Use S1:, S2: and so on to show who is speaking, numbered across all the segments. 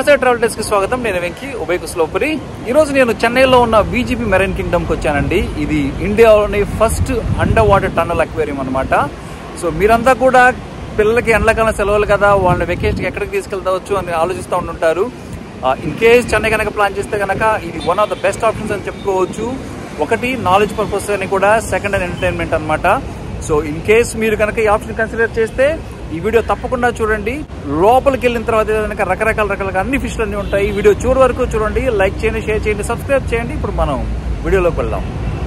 S1: నమస్తే travel days కి స్వాగతం నేను వెంకీ ఉభయ కుస్లోపరి ఈ రోజు నేను చెన్నైలో ఉన్న బీజీపీ మెరైన్ కింగ్డమ్ కి వచ్చానండి ఇది ఇండియాలోని first underwater tunnel aquarium అనమాట సో మీరంతా కూడా పిల్లలకి ఎండాకాలం సెలవులు కదా వాళ్ళని వెకేషన్ ఎక్కడికి తీసుకెళ్తావచ్చు అని ఆలోచిస్తూ ఉంటుంటారు ఇన్ కేస్ చెన్నై కనుక ప్లాన్ చేస్తే కనుక ఇది one of the best options అని చెప్పుకోవచ్చు ఒకటి నాలెడ్జ్ పర్పస్ అని కూడా సెకండ్ అండ్ ఎంటర్టైన్మెంట్ అనమాట సో ఇన్ కేస్ మీరు కనుక ఈ ఆప్షన్ కన్సిడర్ చేస్తే ఈ వీడియో తప్పకుండా చూడండి లోపలికి వెళ్ళిన తర్వాత కనుక రకరకాల రకాల అన్ని ఫిష్లు అన్ని ఉంటాయి ఈ వీడియో చూడ వరకు చూడండి లైక్ చేయండి షేర్ చేయండి సబ్స్క్రైబ్ చేయండి ఇప్పుడు మనం వీడియోలోకి వెళ్దాం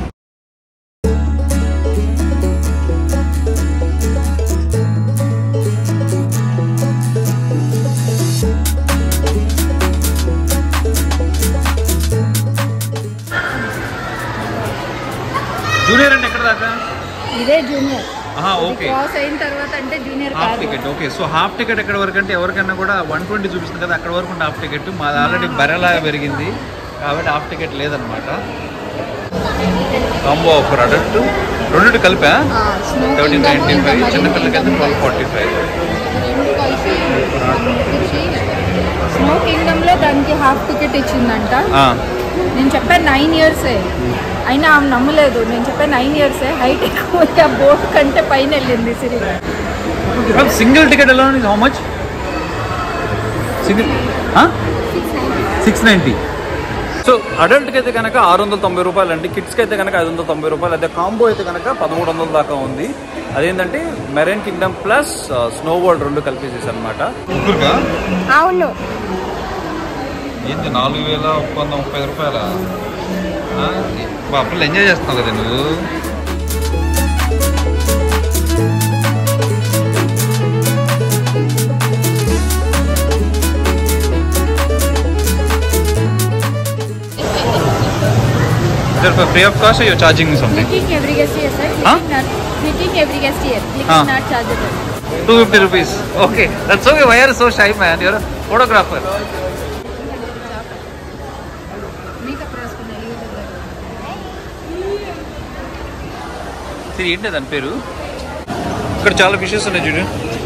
S1: జూనియర్ అంటే ఎక్కడ దాకా
S2: ఇదే జూనియర్
S1: ఓకే
S2: క్రాస్ అయిన తర్వాత అంటే జూనియర్
S1: హాఫ్
S2: కాదు
S1: ticket okay so half ticket ఎక్కడ వరకు అంటే ఎవరికైనా కూడా వన్ ట్వంటీ చూపిస్తుంది కదా అక్కడ వరకు హాఫ్ టికెట్ మాది ఆల్రెడీ బెరలాగా పెరిగింది కాబట్టి హాఫ్ టికెట్ లేదనమాట కాంబో ఆఫర్ అడల్ట్ రెండు కలిపా థర్టీన్ నైన్టీ ఫైవ్ చిన్నపిల్లలకి అయితే ట్వెల్వ్ ఫార్టీ ఫైవ్
S2: రెండు కలిసి స్నో కింగ్డమ్ లో దానికి హాఫ్ టికెట్ ఇచ్చిందంట నేను చెప్పాను నైన్ ఇయర్సే అయినా ఆమె నమ్మలేదు నేను చెప్పాను నైన్ ఇయర్సే హైట్ ఎక్కువ బోట్ కంటే పైన వెళ్ళింది సిరి
S1: సింగిల్ టికెట్ ఎలా how much single six ninety so అడల్ట్కి అయితే కనుక ఆరు వందల తొంభై రూపాయలు అండి కిడ్స్కి అయితే కనుక ఐదు వందల తొంభై రూపాయలు అదే కాంబో అయితే కనుక పదమూడు వందల దాకా ఉంది అదేంటంటే marine kingdom plus snow world రెండు కలిపేసేసి అనమాట
S2: అవును
S1: ఏంటి నాలుగు వేల వంద ముప్పై రూపాయల అప్పుడు ఎంజాయ్ చేస్తున్నావు కదా నువ్వు free of cost your charging something
S2: Clicking every guest here, sir.
S1: Huh?
S2: Clicking not, clicking every guest here. Clicking
S1: Huh.
S2: not chargeable.
S1: Two fifty rupees okay that's okay why are so shy man your photographer
S2: Makeup రాసుకున్న
S1: ఇది ఏంటి దాని పేరు ఇక్కడ చాలా fishes ఉన్నాయి చూడు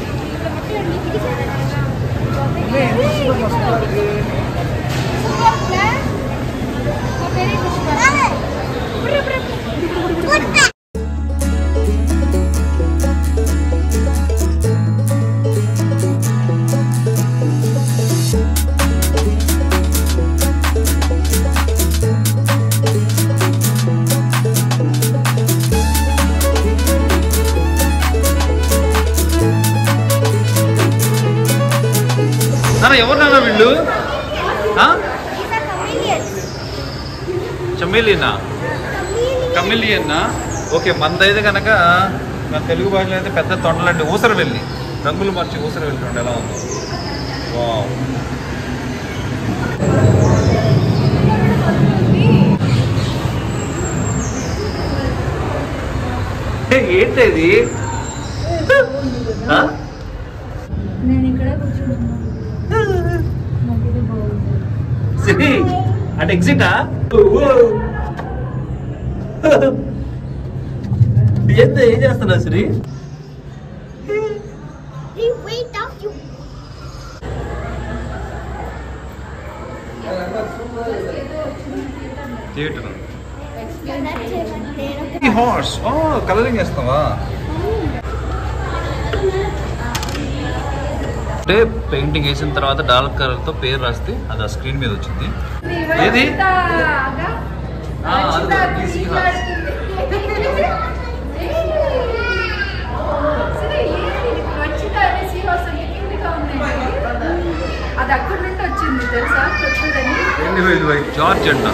S1: నాన్న ఎవరు నాన్న వీళ్ళు చమేలియనా కమిలియన్నా ఓకే మనదైతే కనుక మన తెలుగు భాషలో అయితే పెద్ద తొండలండి ఊసర వెళ్ళి రంగులు మార్చి ఊసర వెళ్ళి చూడండి ఎలా ఉందో వావ్. ఏ, ఏంటది ఆ?
S2: నేను ఇక్కడ కూర్చున్నాను నవ్వుడు బాగుంది
S1: సిరి అంటే ఎగ్జిటా ఎంత ఏం చేస్తున్నా Siri
S3: Wait up, you.
S1: Theatre
S3: That's it.
S1: ఈ హార్స్ ఓ కలరింగ్ చేస్తావా అంటే పెయింటింగ్ వేసిన తర్వాత డార్క్ కలర్ తో పేరు రాస్తే అది ఆ స్క్రీన్ మీద వచ్చింది ఏది ఆ, అది ఈ sea horse.
S2: అది అక్కడి నుండి వచ్చింది తెలుసా కొత్తదని
S1: ఏంటి ఇది జార్జ్ అంట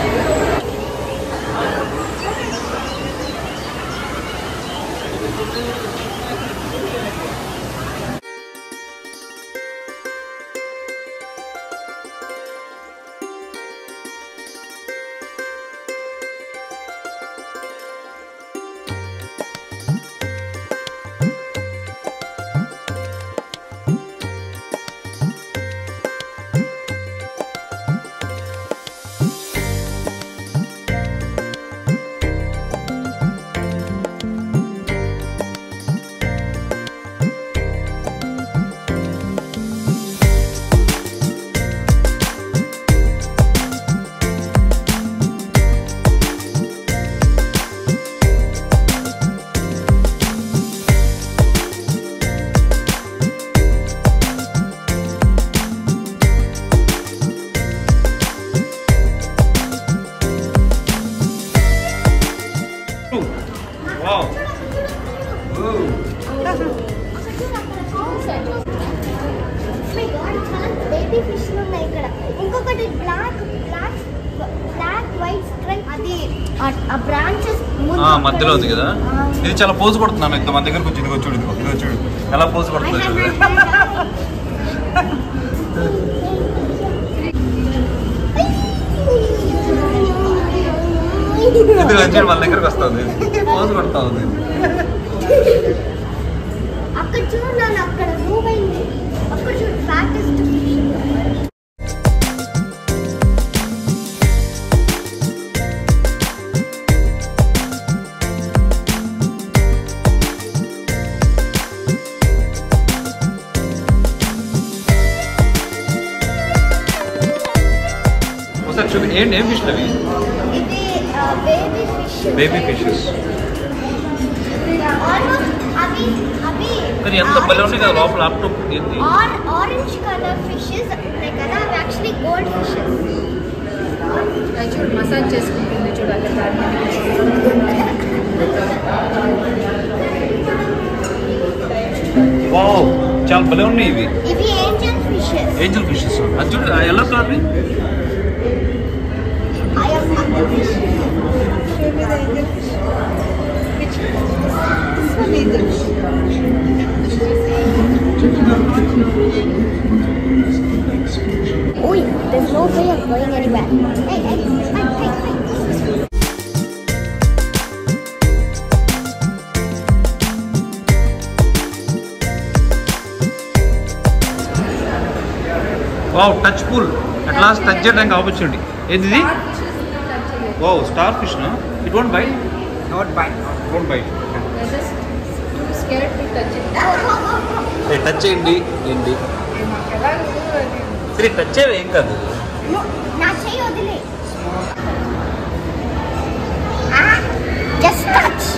S3: black, black, black, white stripe. అది ఆ బ్రాంచెస్
S1: ఆ, మధ్యలో ఉంది కదా ఇది చాలా పోజు కొడుతున్నాను ఇంత మన దగ్గరకు వచ్చి ఇదిగో చూడు ఇదిగో ఇదిగో చూడు ఎలా పోజు కొడుతుందో చూడు ఇదిగో చూడు మన దగ్గరకు వస్తుంది పోజు కొడతా ఉంది
S3: అక్కడ చూడు నాన్న అక్కడ మూవ్ అయింది అక్కడ చూడు ఫ్యాటెస్ట్
S1: ఒకసారి చూపి ఏంటి ఏం ఫిష్ అవి
S3: ఇది baby fish
S1: baby fishes
S3: almost అవి అవి
S1: కానీ ఎంత భలే ఉన్నాయి కదా లోపల ల్యాప్టాప్ ఏంటి
S3: ఆరెంజ్ కలర్ ఫిషెస్ ఉన్నాయి కదా అవి యాక్చువల్లీ గోల్డ్ ఫిషెస్
S2: అది చూడు మసాజ్ చేసుకుంటుంది చూడాలి దాన్ని
S1: వావ్ చాలా భలే ఉన్నాయి ఇవి
S3: ఇవి ఏంజల్ ఫిషెస్
S1: ఏంజల్ ఫిషెస్ అది చూడు yellow colour
S3: I am angel fish Oi, there's no way of going anywhere. Hey, hey, hey, hey, hey.
S1: Wow touch pool at last touch చేయడానికి ఆపర్చునిటీ ఏది ఇది వావ్ స్టార్ ఫిష్ నా it won't bite
S4: Not bite.
S1: It won't bite
S2: scare to touch
S1: touch చేయండి ఏంటి సరే touch చేయవే ఏం కాదు
S3: No, నా చెయ్యి వదిలే జస్ట్ టచ్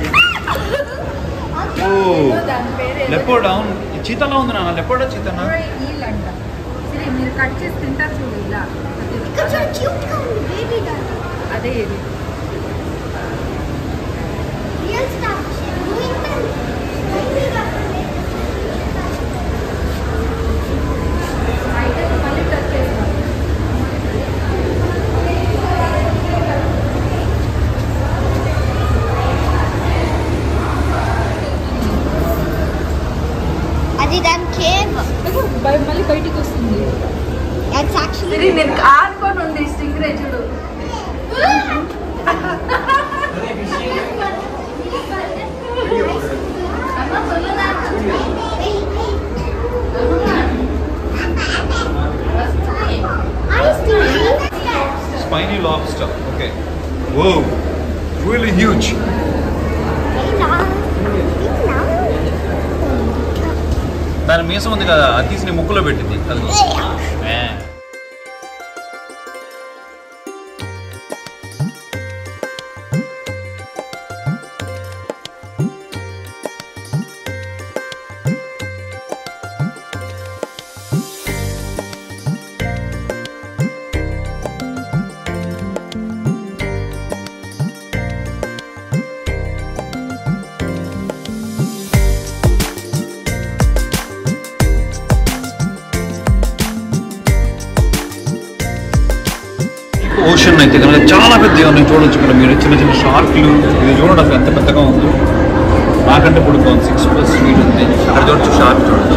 S1: ఓ
S2: దాని పేరు
S1: లెపో డౌన్ చీతలా ఉంది నాన్న లెపోడా చీతనా
S2: ఈల్ అంట సరే మీరు కట్ చేసి తింటారు చూడు ఇలా
S3: ఇక్కడ చూడు క్యూట్ గా ఉంది బేబీ డా
S2: అదే ఇది
S3: రియల్ స్టార్
S2: అయితే మళ్ళీ టచ్ చేస్తాం
S3: అది దాని కేవ్
S2: మళ్ళీ బయటికి వస్తుంది
S3: దట్స్ యాక్చువల్లీ
S2: సరే నేను ఆడుకొని ఉంది స్టింగ్ రే చూడు అమ్మ சொல்லுடா
S3: I still
S1: spiny lobster okay oh really huge దాని మీసం ఉంది కదా అది తీసి నీ ముక్కులో పెట్టింది అది ఓషన్ అయితే కనుక చాలా పెద్ద ఉన్నాయి చూడొచ్చు ఇక్కడ మీరు చిన్న చిన్న షార్క్లు ఇది చూడండి అసలు ఎంత పెద్దగా ఉందో నాకంటే ఇప్పుడు సిక్స్ ప్లస్ స్పీడ్ ఉంది అక్కడ చూడొచ్చు షార్క్ చూడొచ్చు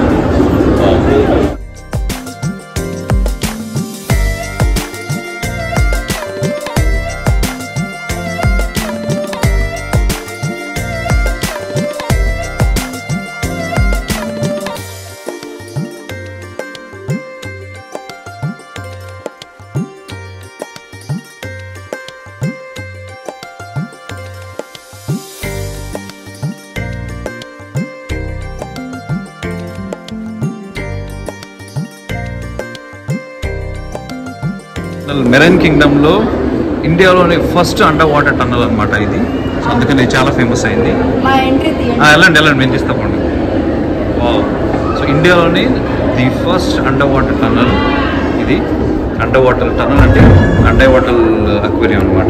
S1: మెరైన్ కింగ్డమ్లో ఇండియాలోని ఫస్ట్ అండర్ వాటర్ టన్నల్ అనమాట ఇది సో అందుకని చాలా ఫేమస్ అయింది
S2: మా ఎంట్రీ తీయండి
S1: ఆ, వెళ్ళండి వెళ్ళండి మేము తీస్తామండి వావ్ సో ఇండియాలోని the first underwater tunnel ఇది అండర్ వాటర్ టన్నల్ అంటే అండర్ వాటర్ అక్వేరియం అనమాట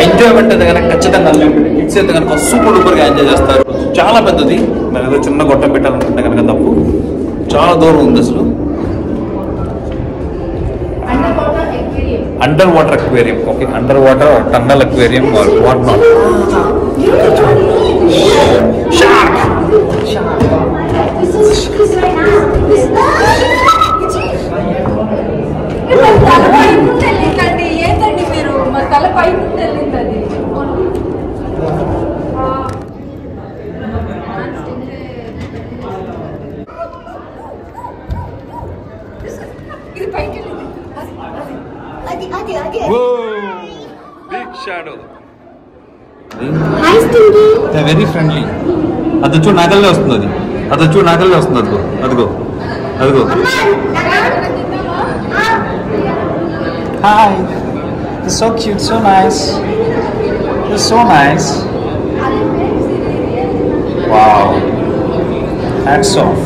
S1: ఎంజాయ్మెంట్ అయితే కనుక ఖచ్చితంగా అన్లిమిటెడ్ కిడ్స్ అయితే కనుక సూపర్ డూపర్ గా ఎంజాయ్ చేస్తారు చాలా పెద్దది మరి ఏదో చిన్న గొట్టం పెట్టాలనుకుంటే కనుక తప్పు చాలా దూరం ఉంది అసలు underwater aquarium okay underwater tunnel aquarium what not
S2: తల పైన వెళ్ళిందండి ఏంటండి మీరు మా తల పైన వెళ్ళిందండి ఇది పైకి వెళ్ళింది
S3: Adi, adi, adi.
S1: Big shadow
S3: Hi, Stinky.
S1: Very friendly అది చూడు నాగల్లే వస్తుంది అది అది చూడు నాగల్లే వస్తుంది అదిగో అదిగో అదిగో
S4: Hi. It's so cute, so nice. It's so nice. Wow. Hats off.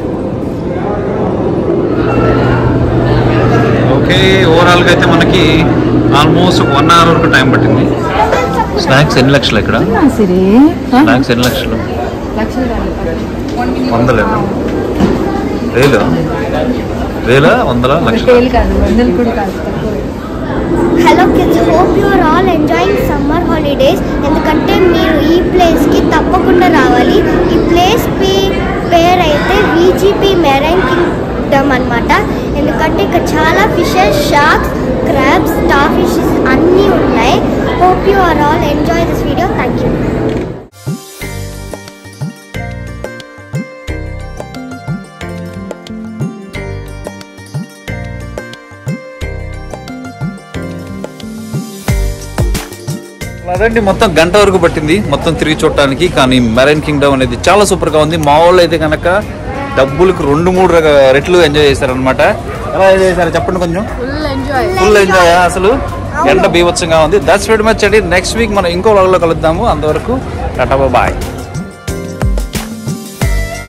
S1: Okay ఓవరాల్గా అయితే మనకి ఆల్మోస్ట్ ఒక వన్ అవర్ వరకు టైం పట్టింది స్నాక్స్ ఎన్ని లక్షలు ఇక్కడ
S2: సిరి
S1: స్నాక్స్ ఎన్ని లక్షలు
S2: లక్షలు
S1: వందలేనా వేలు వేలా వందల లక్షలు
S2: వేలు కాదు వందలు కూడా కాదు తక్కువ
S3: hello kids hope you are all enjoying summer holidays ఎందుకంటే మీరు ఈ ప్లేస్కి తప్పకుండా రావాలి ఈ ప్లేస్ పే పేరు అయితే విజిపి మెరైన్ కింగ్డమ్ అనమాట ఎందుకంటే ఇక్కడ చాలా fishes sharks crabs starfishes అన్నీ ఉన్నాయి hope you are all enjoy this video thank you
S1: అదండి మొత్తం గంట వరకు పట్టింది మొత్తం తిరిగి చూడటానికి కానీ మెరైన్ కింగ్డమ్ అనేది చాలా సూపర్ గా ఉంది మా వాళ్ళు అయితే కనుక డబ్బులకు రెండు మూడు రక- రెట్లు ఎంజాయ్ చేశారనమాట ఎలా ఎంజాయ్ చేశారు చెప్పండి కొంచెం
S2: ఫుల్ ఎంజాయ్
S1: ఫుల్ ఎంజాయ్ అసలు ఎండ బీభత్సంగా ఉంది దట్స్ వెరీ మచ్ అండి నెక్స్ట్ వీక్ మనం ఇంకో vlog లో కలుద్దాము అంతవరకు టాటా బాయ్